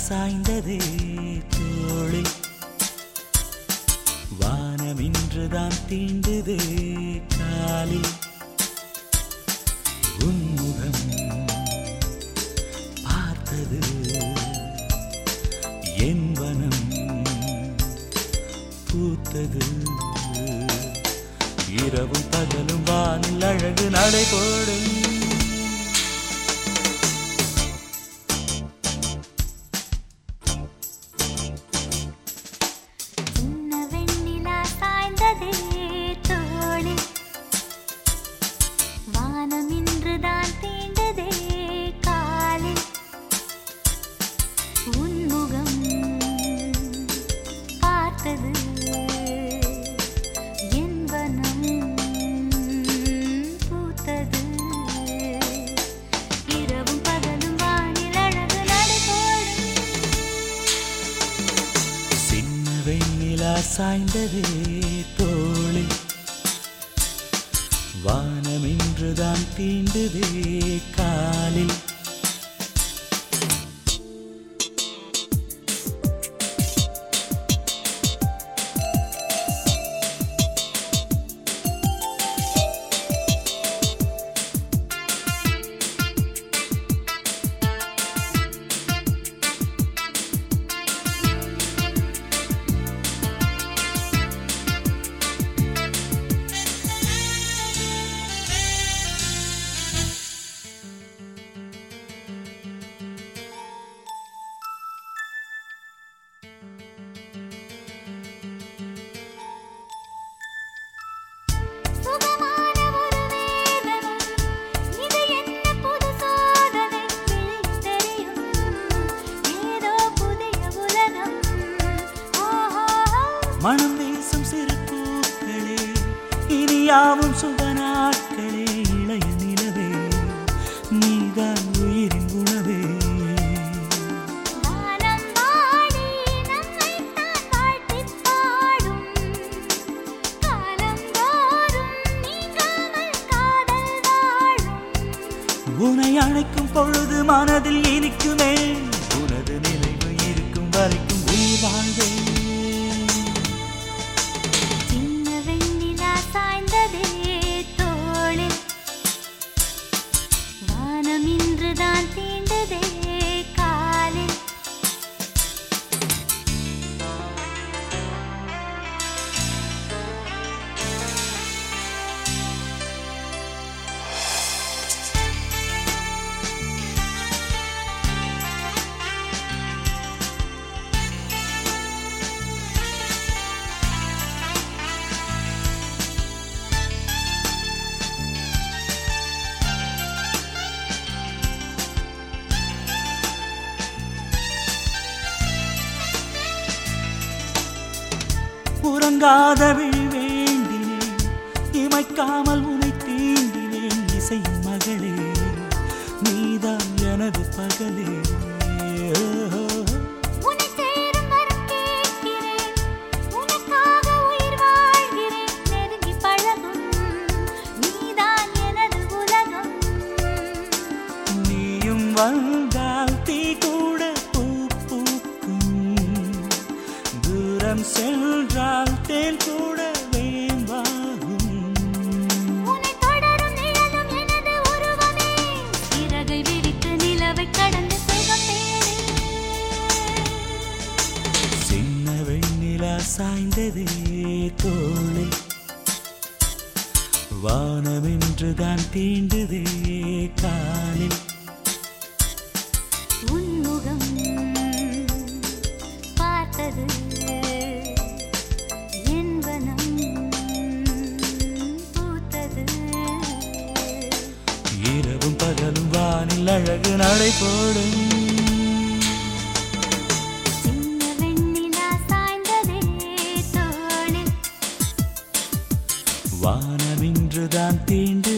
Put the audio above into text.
சாய்ந்ததே தோழி வானம் இன்றுதான் தீண்டுதே காலில் உன்முகம் பார்த்தது என் வனம் பூத்தது இரவும் பகலும் வானில் அழகு நடைபோடும் சின்ன வெண்ணிலா சாய்ந்ததே தோளில் வானம் இன்றுதான் தீண்டதே காலில் உன்முகம் பார்த்தது என் வனம் பூத்தது இரவும் பகலும் வானில் அழகு நடைபோடும் சின்ன வெண்ணிலா சாய்ந்ததே தோளில் வானம் இன்றுதான் தீண்டுதே காலில் சுகமான ஒரு வேதனை இது என்ன புது சோதனை விழித் தெரியும் ஏதோ புதிய உலகம் ஓஹோ மனம் வீசும் சிறு பூக்களே இனியாவும் சுக நாட்களே இளைய நிலவே நீதான் உயிரின் உணவே வானம் வாடி நம்மைத்தான் வாழ்த்திப் பாடும் காலந்தோறும் நீங்காமல் காதல் வாழும் உனை அழைக்கும் பொழுது மனதில் இனிக்குமே உனது நினைவு இருக்கும் வரைக்கும் உயிர் வாழ்வேன் சின்ன வெண்ணிலா சாய்ந்ததே தோளில் வானம் இன்றுதான் தீண்டதே காலில் உறங்காத விழி வேண்டினேன் இமைக்காமல் உனை தீண்டினேன் இசையின் மகளே நீதான் எனது பகலே ஓஹோ. உன்னை சேரும் வரம் கேட்கிறேன் உனக்காக உயிர் வாழ்கிறேன் நெருங்கி பழகும் நீதான் எனது உலகம் நீயும் வந்தால் தீ கூட பூ பூக்கும் தூரம் சென்றால் தேன் கூட வேம்பாகும் உன்னை தொடரும் நிழலும் எனது உருவமே இறகை விரித்து நிலவை கடந்து சுகம் தேடி சின்ன வெண்ணிலா சாய்ந்ததே தோளில் வானமென்றுதான் தீண்டுதே காலில் உன்முகம் பார்த்தது என் வனம் பூத்தது இரவும் பகலும் வானில் அழகு நடைபோடும் சின்ன வெண்ணிலா சாய்ந்ததே தோளில் வானமின்றுதான் தீண்டு